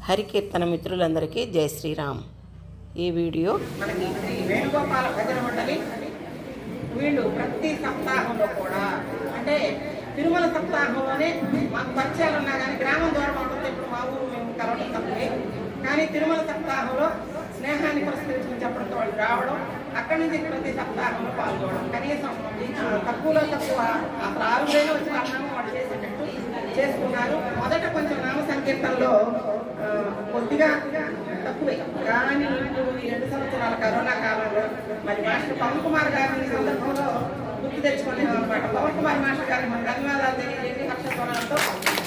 హరికీర్తన మిత్రులందరికీ జై శ్రీరామ్ ఈ వీడియో మనకి శ్రీ వేణుగోపాల భజన మండలి వీళ్ళు ప్రతి సప్తాహంలో కూడా అంటే తిరుమల సప్తాహంలోనే మాకు పరిచయాలు ఉన్నా కానీ గ్రామం ద్వారా ఉంటుంది ఇప్పుడు మా ఊరు మేము కలవడం తప్పే కానీ తిరుమల సప్తాహంలో స్నేహాన్ని పురస్కరించుకుని చెప్పడంతో వాళ్ళు రావడం అక్కడి నుంచి ప్రతి సప్తాహంలో పాల్గొనడం కనీసం ఆ, తక్కువలో తక్కువ అసలు ఆరుగురైనా వచ్చి అన్నాము వాళ్ళు చేసేటట్టు చేసుకున్నారు మొదట కొంచెం నామ సంకీర్తనలో ఆ, కొద్దిగా తక్కువే కానీ ఇప్పుడు ఈ రెండు సంవత్సరాల కరోనా కాలంలో మరి మాస్టర్ పవన్ కుమార్ గారిని ఈ సందర్భంలో గుర్తు తెచ్చుకునే అనమాట పవన్ కుమార్ మాస్టర్ గారికి మన ధన్యవాదాలు తెలియజేసి హర్షస్వరంతో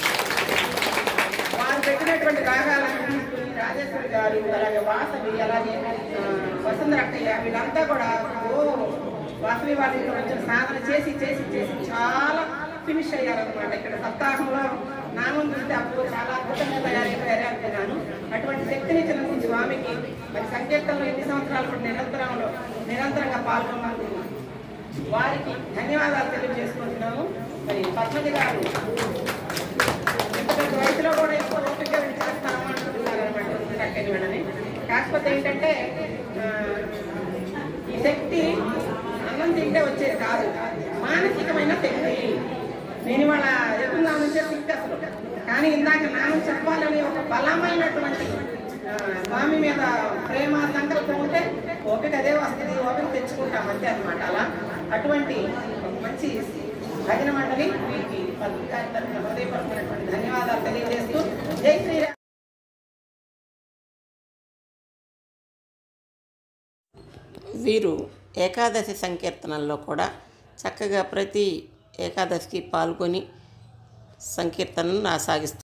వారు పెట్టినటువంటి రాగాలను తీసుకుని రాజేశ్వరి గారు అలాగే వాసవి అలాగే ఆ, వసుంధరక్కయ్య వీళ్ళంతా కూడా ఓ వాసవి వాళ్ళ ఇంట్లో వచ్చిన సాధన చేసి చేసి చేసి చాలా ఫినిష్ అయ్యారనమాట ఇక్కడ సప్తాహంలో నామం చూస్తే అప్పుడు చాలా అద్భుతంగా తయారైపోయారే అంటున్నాను అటువంటి శక్తిని ఇచ్చిన స్వామికి మరి సంకీర్తనలో ఎన్ని సంవత్సరాలు కూడా నిరంతరంలో నిరంతరంగా పాల్గొన్నారు వారికి ధన్యవాదాలు తెలియజేసుకుంటున్నాము మరి పద్మజ గారు ఇంత పెద్ద వయసులో కూడా ఎక్కువ ఓపికగా వినిచేస్తాము అంటున్నారు అనమాట చక్కని వెళ్ళని కాకపోతే ఏంటంటే ఆ, ఈ శక్తి అన్నం తింటే వచ్చేది కాదు మానసికమైన శక్తి నేను ఇవాళ ఎక్కువ నుంచే శక్తి అసలు కానీ ఇందాక నాన్న చెప్పాలని ఒక బలమైనటువంటి ఆ, స్వామి మీద ప్రేమ సంకల్పం ఉంటే ఓపిక అదే వస్తుంది ఓపిక తెచ్చుకుంటాం అంతే అనమాట అలా అటువంటి ఒక మంచి భజన మండలి వీరికి పత్రికా తరఫున హృదయపరమైనటువంటి ధన్యవాదాలు తెలియజేస్తూ జై శ్రీరామ్ వీరు ఏకాదశి సంకీర్తనల్లో కూడా చక్కగా ప్రతి ఏకాదశికి పాల్గొని సంకీర్తనను సాగిస్తారు